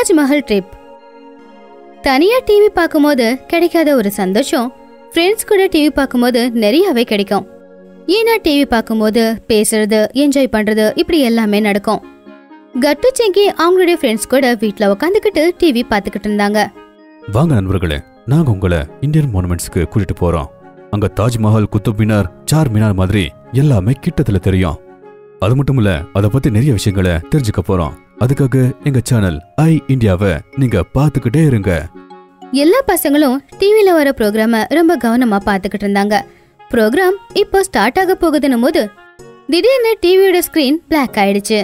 Taj Mahal trip தனியா TV பார்க்கும்போது கிடைக்காத ஒரு சந்தோஷம் ஃப்ரெண்ட்ஸ் கூட டிவி பார்க்கும்போது நிறையவே கிடைக்கும் ஏன்னா டிவி பார்க்கும்போது பேசுறது என்ஜாய் பண்றது இப்படி எல்லாமே நடக்கும் கட்டு செங்கி அவங்களுடைய ஃப்ரெண்ட்ஸ் கூட வீட்ல உட்காந்துக்கிட்டு டிவி பார்த்துக்கிட்டு இருந்தாங்க வாங்க நண்பர்களே நாங்க உங்களை இந்தியன் மானுமெண்ட்ஸ்க்கு கூட்டிட்டு போறோம் அங்க தாஜ்மஹால் குத்துப் மினார் சார் மினார் மாதிரி எல்லாமே கிட்டத்துல தெரியும் அது மட்டும் இல்ல அத பத்தி நிறைய விஷயங்களை தெரிஞ்சுக்க போறோம் அதுக்காக எங்க சேனல் ஐ இந்தியாவை நீங்க பாத்துக்கிட்டே இருங்க எல்லா பசங்களும் டிவில வர ப்ரோக்ராம ரொம்ப கவனமா பார்த்துக்கிட்டு இருந்தாங்க ப்ரோக்ராம் இப்போ ஸ்டார்ட் ஆக போகுதுன்னும் போது திடீர்னு டிவியோட ஸ்கிரீன் பிளாக் ஆயிடுச்சு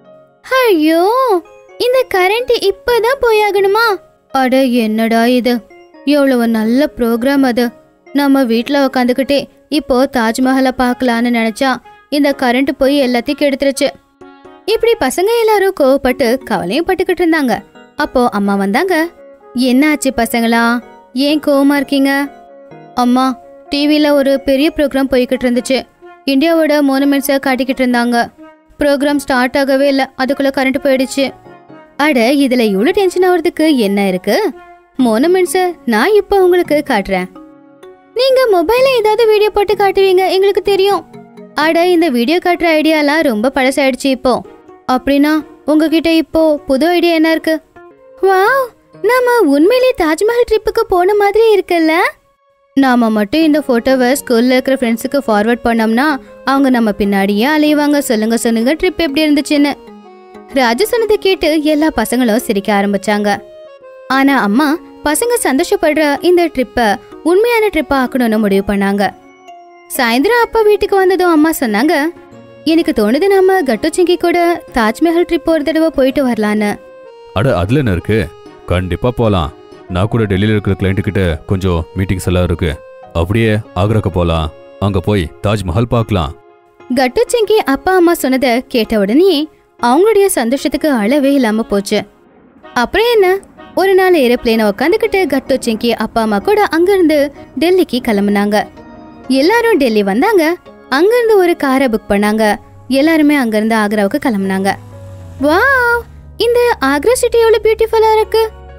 ஐயோ இந்த கரண்ட் இப்பதான் போயாகணுமா அட என்னடா இது எவ்வளவு நல்ல ப்ரோக்ராம் அது நம்ம வீட்ல உக்காந்துக்கிட்டே இப்போ தாஜ்மஹலை பார்க்கலான்னு நினைச்சா இந்த கரண்ட் போய் எல்லாத்தையும் கெடுத்துருச்சு இப்படி பசங்க எல்லாரும் கோவப்பட்டு கவலையும் பட்டுக்கிட்டு இருந்தாங்க அப்போ அம்மா வந்தாங்க என்னாச்சு பசங்களா ஏன் கோவமா இருக்கீங்க அம்மா டிவில ஒரு பெரிய ப்ரோக்ராம் போய்கிட்டு இருந்துச்சு இந்தியாவோட மோனுமெண்ட்ஸை காட்டிக்கிட்டு இருந்தாங்க ப்ரோக்ராம் ஸ்டார்ட் ஆகவே இல்லை அதுக்குள்ள கரண்ட் போயிடுச்சு அட இதுல இவ்வளோ டென்ஷன் ஆகுறதுக்கு என்ன இருக்கு மோனுமெண்ட்ஸை நான் இப்போ உங்களுக்கு காட்டுறேன் நீங்க மொபைல்ல ஏதாவது வீடியோ போட்டு காட்டுவீங்க எங்களுக்கு தெரியும் அட இந்த வீடியோ காட்டுற ஐடியாலாம் ரொம்ப பழசாயிடுச்சு இப்போ அப்படின்னா உங்ககிட்ட இப்போ புது ஐடியா என்ன இருக்கு வாவ் நாம உண்மையிலே தாஜ்மஹல் ட்ரிப்புக்கு போன மாதிரி இருக்குல்ல நாம மட்டும் இந்த போட்டோவை ஸ்கூல்ல இருக்கிற ஃப்ரெண்ட்ஸுக்கு ஃபார்வர்ட் பண்ணோம்னா அவங்க நம்ம பின்னாடியே அலையுவாங்க சொல்லுங்க சொல்லுங்க ட்ரிப் எப்படி இருந்துச்சுன்னு ராஜு சொன்னதை கேட்டு எல்லா பசங்களும் சிரிக்க ஆரம்பிச்சாங்க ஆனா அம்மா பசங்க சந்தோஷப்படுற இந்த ட்ரிப்பை உண்மையான ட்ரிப்பா ஆக்கணும்னு முடிவு பண்ணாங்க சாயந்தரம் அப்பா வீட்டுக்கு வந்ததும் அம்மா சொன்னாங்க எனக்கு தோணுது நாம கட்டுச்சிங்கி கூட தாஜ்மஹல் ட்ரிப் ஒரு தடவை போயிட்டு வரலான்னு அட அதுல என்ன இருக்கு கண்டிப்பா போலாம் நான் கூட டெல்லியில இருக்கிற கிளைண்ட் கிட்ட கொஞ்சம் மீட்டிங்ஸ் எல்லாம் இருக்கு அப்படியே ஆக்ராக்கு போலாம் அங்க போய் தாஜ்மஹால் பார்க்கலாம் கட்டுச்சிங்கி அப்பா அம்மா சொன்னதை கேட்ட உடனே அவங்களுடைய சந்தோஷத்துக்கு அளவே இல்லாம போச்சு அப்புறம் என்ன ஒரு நாள் ஏரோப்ளேனை உட்காந்துக்கிட்டு கட்டுச்சிங்கி அப்பா அம்மா கூட அங்கிருந்து டெல்லிக்கு கிளம்புனாங்க எல்லாரும் டெல்லி வந்தாங்க அங்கிருந்து ஒரு காரை புக் பண்ணாங்க எல்லாருமே அங்கிருந்து ஆக்ராவுக்கு கிளம்புனாங்க வாவ் இந்த ஆக்ரா சிட்டி எவ்வளவு பியூட்டிஃபுல்லா இருக்கு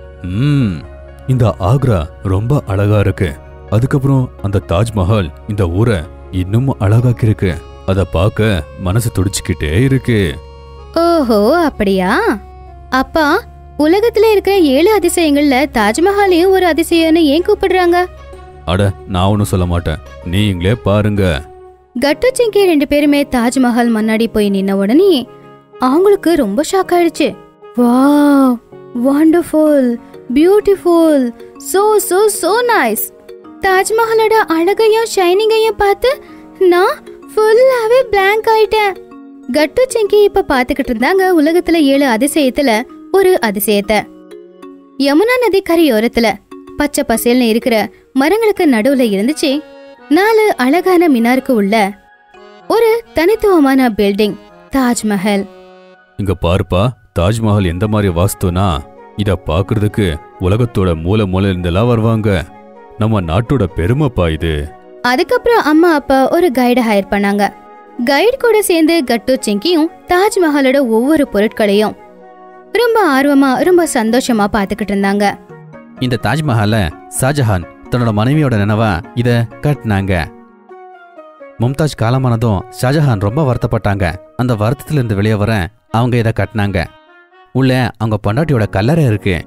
ம் இந்த ஆக்ரா ரொம்ப அழகா இருக்கு அதுக்கப்புறம் அந்த தாஜ்மஹால் இந்த ஊரை இன்னும் அழகாக்கி இருக்கு அத பார்க்க மனசு துடிச்சுக்கிட்டே இருக்கு ஓஹோ அப்படியா அப்பா உலகத்துல இருக்கிற ஏழு அதிசயங்கள்ல தாஜ்மஹாலையும் ஒரு அதிசயம்னு ஏன் கூப்பிடுறாங்க அட நான் ஒன்றும் சொல்ல மாட்டேன் நீங்களே பாருங்க கட்டு சிங்கி ரெண்டு பேருமே தாஜ்மஹால் முன்னாடி போய் நின்ன உடனே அவங்களுக்கு ரொம்ப ஷாக் ஆயிடுச்சு wow wonderful beautiful so so so nice தாஜ்மஹாலோட அழகையும் ஷைனிங்கையும் பார்த்து நான் ஃபுல்லாவே blank ஆயிட்டேன் கட்டு சிங்கி இப்ப பாத்துக்கிட்டு இருந்தாங்க உலகத்துல ஏழு அதிசயத்துல ஒரு அதிசயத்தை யமுனா நதி கரையோரத்துல பச்சை பசேல்னு இருக்கிற மரங்களுக்கு நடுவுல இருந்துச்சு நாலு அழகான மினாருக்கு உள்ள ஒரு தனித்துவமான பில்டிங் தாஜ்மஹல் இங்க பாருப்பா தாஜ்மஹால் எந்த மாதிரி வாஸ்துனா இத பாக்குறதுக்கு உலகத்தோட மூல மூல இருந்தெல்லாம் வருவாங்க நம்ம நாட்டோட பெருமைப்பா இது அதுக்கப்புறம் அம்மா அப்பா ஒரு கைட ஹையர் பண்ணாங்க கைடு கூட சேர்ந்து கட்டு சிங்கியும் தாஜ்மஹாலோட ஒவ்வொரு பொருட்களையும் ரொம்ப ஆர்வமா ரொம்ப சந்தோஷமா பாத்துக்கிட்டு இருந்தாங்க இந்த தாஜ்மஹாலை ஷாஜஹான் தன்னோட மனைவியோட நினைவா இத கட்டினாங்க மும்தாஜ் காலமானதும் ஷாஜஹான் ரொம்ப வருத்தப்பட்டாங்க அந்த வருத்தத்துல இருந்து வெளியே வர அவங்க இத கட்டினாங்க உள்ள அவங்க பொண்டாட்டியோட கல்லறை இருக்கு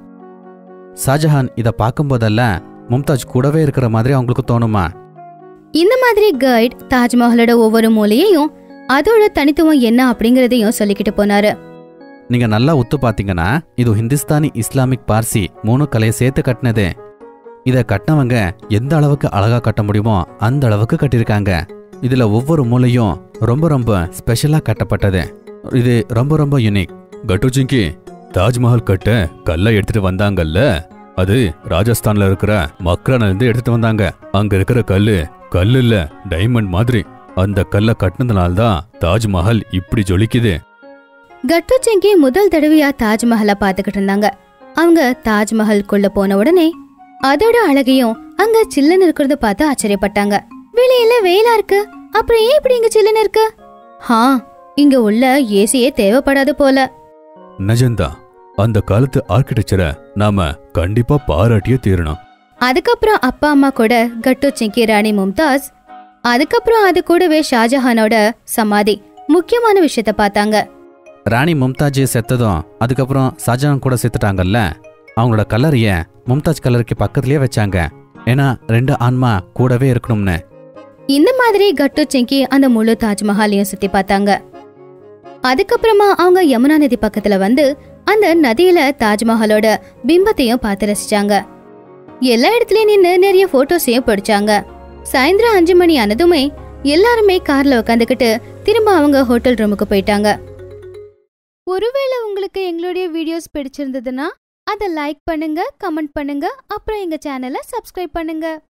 ஷாஜஹான் இத பார்க்கும்போதெல்லாம் மும்தாஜ் கூடவே இருக்கிற மாதிரி அவங்களுக்கு தோணுமா இந்த மாதிரி கைட் தாஜ்மஹாலோட ஒவ்வொரு மூலையையும் அதோட தனித்துவம் என்ன அப்படிங்கறதையும் சொல்லிக்கிட்டு போனாரு நீங்க நல்லா உத்து பாத்தீங்கன்னா இது ஹிந்துஸ்தானி இஸ்லாமிக் பார்சி மூணு கலையை சேர்த்து கட்டினது இத கட்டினவங்க எந்த அளவுக்கு அழகா கட்ட முடியுமோ அந்த அளவுக்கு கட்டியிருக்காங்க இதுல ஒவ்வொரு மூலையும் ரொம்ப ரொம்ப ஸ்பெஷலா கட்டப்பட்டது இது ரொம்ப ரொம்ப யூனிக் கட்டுச்சிங்கி தாஜ்மஹால் கட்ட கல்லை எடுத்துட்டு வந்தாங்கல்ல அது ராஜஸ்தான்ல இருக்கிற மக்ரான்ல இருந்து எடுத்துட்டு வந்தாங்க அங்க இருக்கிற கல்லு கல்லு இல்ல டைமண்ட் மாதிரி அந்த கல்லை கட்டினதுனால தான் தாஜ்மஹால் இப்படி ஜொலிக்குது கட்டு செங்கி முதல் தடவையா தாஜ்மஹலை பாத்துக்கிட்டு இருந்தாங்க அவங்க தாஜ்மஹல்குள்ள போன உடனே அதோட அழகையும் அங்க சில்லுன்னு இருக்கிறத பார்த்து ஆச்சரியப்பட்டாங்க வெளியில வெயிலா இருக்கு அப்புறம் ஏன் இப்படி இங்க சில்லுன்னு இருக்கு ஹா இங்க உள்ள ஏசியே தேவைப்படாது போல நிஜந்தா அந்த காலத்து ஆர்கிடெக்சரை நாம கண்டிப்பா பாராட்டியே தீரணும் அதுக்கப்புறம் அப்பா அம்மா கூட கட்டு சிங்கி ராணி மும்தாஸ் அதுக்கப்புறம் அது கூடவே ஷாஜஹானோட சமாதி முக்கியமான விஷயத்த பார்த்தாங்க ராணி மும்தாஜ் செத்ததும் அதுக்கப்புறம் ஷாஜஹான் கூட செத்துட்டாங்கல்ல அவங்களோட கல்லறைய மும்தாஜ் கல்லறைக்கு பக்கத்துலயே வச்சாங்க ஏன்னா ரெண்டு ஆன்மா கூடவே இருக்கணும்னு இந்த மாதிரி கட்டு சிங்கி அந்த முழு தாஜ்மஹாலையும் சுத்தி பார்த்தாங்க அதுக்கப்புறமா அவங்க யமுனா நதி பக்கத்துல வந்து அந்த நதியில தாஜ்மஹாலோட பிம்பத்தையும் பார்த்து ரசிச்சாங்க எல்லா இடத்துலயும் நின்னு நிறைய போட்டோஸையும் பிடிச்சாங்க சாயந்தரம் அஞ்சு மணி ஆனதுமே எல்லாருமே கார்ல உட்காந்துக்கிட்டு திரும்ப அவங்க ஹோட்டல் ரூமுக்கு போயிட்டாங்க ஒருவேளை உங்களுக்கு எங்களுடைய வீடியோஸ் பிடிச்சிருந்ததுன்னா அதை லைக் பண்ணுங்க கமெண்ட் பண்ணுங்க அப்புறம் எங்க சேனலை சப்ஸ்கிரைப் பண்ணுங்க